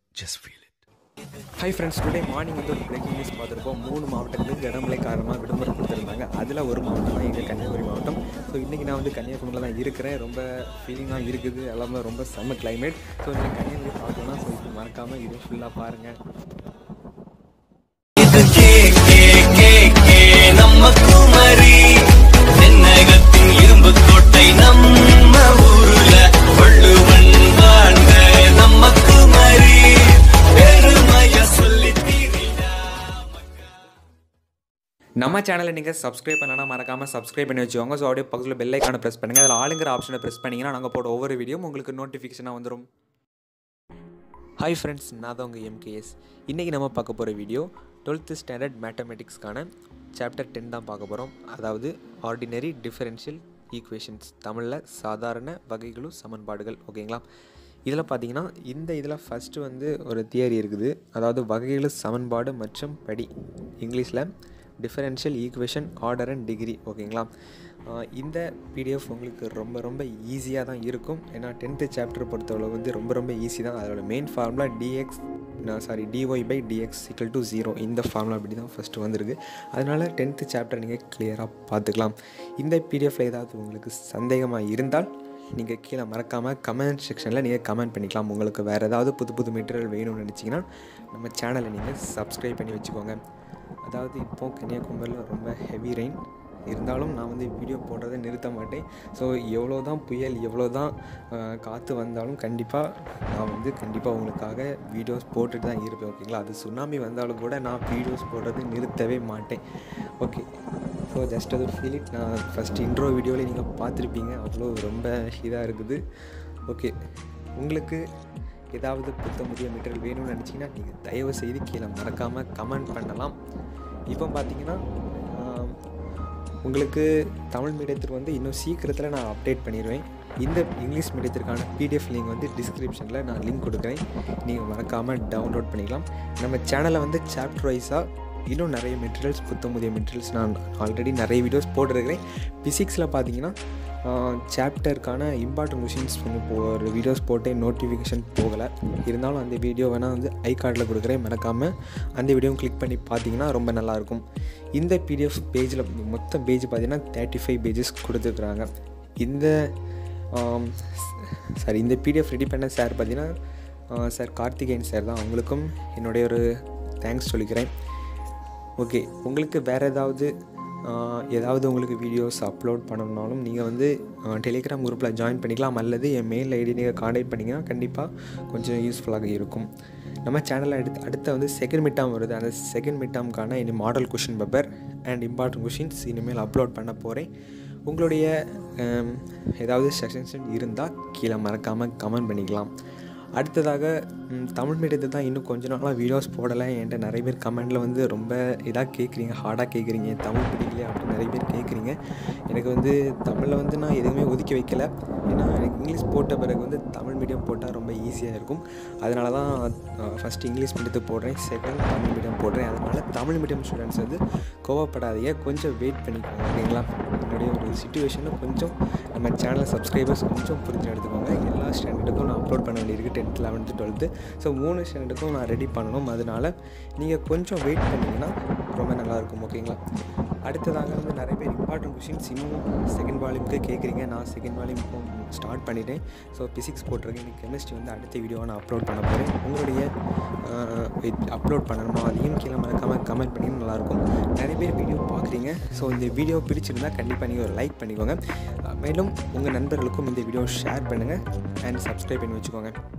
Just feel it. Hi friends today morning வந்து ஒரு breaking news பார்த்துருப்போம் மூணு மாவட்டங்களுக்கு இடமலை காரணமாக விடுமுறை கொடுத்துருந்தாங்க அதில் ஒரு மாவட்டம் தான் எங்கள் கன்னியாகுமரி மாவட்டம் ஸோ இன்றைக்கி நான் வந்து கன்னியாகுமரியில் தான் இருக்கிறேன் ரொம்ப ஃபீலிங்காக இருக்குது எல்லாமே ரொம்ப செம்ம கிளைமேட் ஸோ நீங்கள் கன்னியாகுமரி பார்க்கணும்னா ஸோ இது மறக்காமல் இது ஃபுல்லாக பாருங்கள் இது கே கே கே கே நம்ம குமரி தென்னகத்தின் இரும்பு கோட்டை நம்ம ஊருல வள்ளுவன் வாழ்ந்த நம்ம குமரி பெருமைய சொல்லி தீரிடா நம்ம சேனலை நீங்கள் சப்ஸ்கிரைப் பண்ணலன்னா மறக்காமல் சப்ஸ்கிரைப் பண்ணி வச்சுக்கோங்க ஸோ அப்படியே பக்கத்தில் பெல் ஐக்கானை ப்ரெஸ் பண்ணுங்கள் அதில் ஆளுங்கிற ஆப்ஷனை ப்ரெஸ் பண்ணிங்கன்னா நாங்கள் போட ஒவ்வொரு வீடியோ உங்களுக்கு நோட்டிஃபிகேஷனாக வந்துடும் ஹாய் ஃப்ரெண்ட்ஸ் நான் தான் உங்கள் எம்கேஎஸ் இன்றைக்கி நம்ம பார்க்க போகிற வீடியோ டுவெல்த்து ஸ்டாண்டர்ட் மேத்தமெட்டிக்ஸ்க்கான சாப்டர் டென் தான் பார்க்க போகிறோம் அதாவது ஆர்டினரி டிஃபரன்ஷியல் ஈக்குவேஷன்ஸ் தமிழில் சாதாரண வகைகளும் சமன்பாடுகள் ஓகேங்களா இதில் பார்த்தீங்கன்னா இந்த இதில் ஃபஸ்ட்டு வந்து ஒரு தியரி இருக்குது அதாவது வகைகளு சமன்பாடு மற்றும் படி இங்கிலீஷில் differential equation order and degree ஓகேங்களா ஆஹ் இந்த பிடிஎஃப் உங்களுக்கு ரொம்ப ரொம்ப ஈஸியாக தான் இருக்கும் ஏன்னா டென்த்து சாப்டர் பொறுத்தளவு வந்து ரொம்ப ரொம்ப ஈஸி தான் அதோட main formula dx sorry dy by dx equal to zero இந்த ஃபார்முலா அப்படி தான் ஃபஸ்ட்டு வந்திருக்கு அதனால் டென்த்து சாப்டர் நீங்கள் கிளியராக பார்த்துக்கலாம் இந்த பிடிஎஃப்ல ஏதாவது உங்களுக்கு சந்தேகமாக இருந்தால் நீங்கள் கீழே மறக்காமல் கமெண்ட் செக்ஷனில் நீங்கள் கமெண்ட் பண்ணிக்கலாம் உங்களுக்கு வேறு ஏதாவது புது புது மெட்டீரியல் வேணும்னு நினச்சிங்கன்னா நம்ம சேனலை நீங்கள் சப்ஸ்கிரைப் பண்ணி வச்சுக்கோங்க அதாவது இப்போது கன்னியாகுமரியில் ரொம்ப ஹெவி ரெயின் இருந்தாலும் நான் வந்து வீடியோ போடுறதை நிறுத்த மாட்டேன் ஸோ எவ்வளோ தான் புயல் எவ்வளோ தான் காற்று வந்தாலும் கண்டிப்பாக நான் வந்து கண்டிப்பாக உங்களுக்காக வீடியோஸ் போட்டுட்டு தான் இருப்பேன் ஓகேங்களா அது சுனாமி வந்தாலும் கூட நான் வீடியோஸ் போடுறது நிறுத்தவே மாட்டேன் ஓகே ஸோ ஜஸ்ட் அது ஃபீல் இட் நான் ஃபஸ்ட் இன்ட்ரோ வீடியோவில் நீங்கள் பார்த்துருப்பீங்க அவ்வளோ ரொம்ப இதாக இருக்குது ஓகே உங்களுக்கு ஏதாவது புத்த முதிய மெட்டீரியல் வேணும்னு நினச்சிங்கன்னா நீங்கள் தயவு செய்து கீழே மறக்காமல் கமெண்ட் பண்ணலாம் இப்போ பார்த்தீங்கன்னா ஆம், உங்களுக்கு தமிழ் மீடியத்திற்கு வந்து இன்னும் சீக்கிரத்தில் நான் அப்டேட் பண்ணிடுவேன் இந்த இங்கிலீஷ் மீடியத்திற்கான பிடிஎஃப் லிங்க் வந்து டிஸ்கிரிப்ஷனில் நான் லிங்க் கொடுக்குறேன் நீங்கள் மறக்காமல் டவுன்லோட் பண்ணிக்கலாம் நம்ம சேனலில் வந்து சாப்டர் வைஸாக இன்னும் நிறைய மெட்டீரியல்ஸ் புத்தம் புதிய மெட்டீரியல்ஸ் நான் ஆல்ரெடி நிறைய வீடியோஸ் போட்டிருக்கிறேன் ஃபிசிக்ஸில் பார்த்தீங்கன்னா சாப்டருக்கான இம்பார்ட்டன்ட் கொஷின்ஸ் வந்து போ ஒரு வீடியோஸ் போட்டு நோட்டிஃபிகேஷன் போகலை இருந்தாலும் அந்த வீடியோ வேணால் வந்து ஐ கார்டில் கொடுக்குறேன் மறக்காமல் அந்த வீடியோவும் கிளிக் பண்ணி பார்த்தீங்கன்னா ரொம்ப நல்லாயிருக்கும் இந்த பிடிஎஃப் பேஜில் மொத்த பேஜ் பார்த்தீங்கன்னா தேர்ட்டி ஃபைவ் பேஜஸ் கொடுத்துருக்குறாங்க இந்த சாரி இந்த பிடிஎஃப் ரெடி பண்ண சார் பார்த்தீங்கன்னா சார் கார்த்திகேயன் சார் தான் அவங்களுக்கும் என்னுடைய ஒரு தேங்க்ஸ் சொல்லிக்கிறேன் ஓகே உங்களுக்கு வேறு ஏதாவது ஆஹ், ஏதாவது உங்களுக்கு வீடியோஸ் அப்லோட் பண்ணணும்னாலும் நீங்கள் வந்து டெலிகிராம் குரூப்பில் ஜாயின் பண்ணிக்கலாம் அல்லது என் மெயில் ஐடி நீங்கள் காண்டாக்ட் பண்ணிங்கன்னா கண்டிப்பாக கொஞ்சம் யூஸ்ஃபுல்லாக இருக்கும் நம்ம சேனலில் அடுத்து அடுத்த வந்து செகண்ட் மிட்டாம் வருது அந்த செகண்ட் மிட்டாமுக்கான இனி model question paper and important questions இனிமேல் அப்லோட் பண்ண போகிறேன் உங்களுடைய ஆம், ஏதாவது செஷன்ஸ் இருந்தால் கீழே மறக்காமல் கமெண்ட் பண்ணிக்கலாம் அடுத்ததாக ம், தமிழ் மீடியத்தில் தான் இன்னும் கொஞ்ச நாளாக வீடியோஸ் போடலை என்கிட்ட நிறைய பேர் கமெண்டில் வந்து ரொம்ப இதாக கேட்குறீங்க ஹார்டாக கேட்குறீங்க தமிழ் பிடிக்கலையே அப்படின்னு நிறைய பேர் கேட்குறீங்க எனக்கு வந்து தமிழில் வந்து நான் எதுவுமே ஒதுக்கி வைக்கல ஏன்னா எனக்கு இங்கிலீஷ் போட்ட பிறகு வந்து தமிழ் மீடியம் போட்டால் ரொம்ப ஈஸியாக இருக்கும் அதனால தான் ஃபஸ்ட் இங்கிலீஷ் மீடியத்தை போடுறேன் செகண்ட் தமிழ் மீடியம் போடுறேன் அதனால் தமிழ் மீடியம் ஸ்டூடெண்ட்ஸ் வந்து கோவப்படாதீங்க கொஞ்சம் வெயிட் பண்ணிக்கோங்க ஓகேங்களா என்னுடைய ஒரு சுச்சுவேஷனை கொஞ்சம் நம்ம சேனல் சப்ஸ்கிரைபர்ஸ் கொஞ்சம் புரிஞ்சு எடுத்துக்கோங்க எல்லா ஸ்டாண்டர்டுக்கும் நான் அப்லோட் பண்ண வேண்டியிருக்கு டென்த் லெவன்த்து டுவெல்த்து ஸோ மூணு ஸ்டாண்டர்டுக்கும் நான் ரெடி பண்ணணும் அதனால நீங்கள் கொஞ்சம் வெயிட் பண்ணிங்கன்னா ரொம்ப நல்லாயிருக்கும் ஓகேங்களா அடுத்ததாக வந்து நிறைய பேர் இம்பார்ட்டன்ட் கொஷின்ஸ் இன்னும் செகண்ட் வால்யூமுக்கு கேட்குறீங்க நான் செகண்ட் வால்யூம் இப்போ ஸ்டார்ட் பண்ணிட்டேன் ஸோ ஃபிசிக்ஸ் போட்டிருக்கேன் இன்னைக்கு கெமிஸ்ட்ரி வந்து அடுத்த வீடியோவை நான் அப்லோட் பண்ண போகிறேன் உங்களுடைய அப்லோட் பண்ணணுமா அதையும் கீழே மறக்காமல் கமெண்ட் பண்ணி நல்லாயிருக்கும் நிறைய பேர் வீடியோ பார்க்குறீங்க ஸோ இந்த வீடியோ பிடிச்சிருந்தா கண்டிப்பாக நீங்கள் ஒரு லைக் பண்ணிக்கோங்க அஹ் மேலும் உங்கள் நண்பர்களுக்கும் இந்த வீடியோ ஷேர் பண்ணுங்கள் அண்ட் சப்ஸ்கிரைப் பண்ணி வச்சுக்கோங்க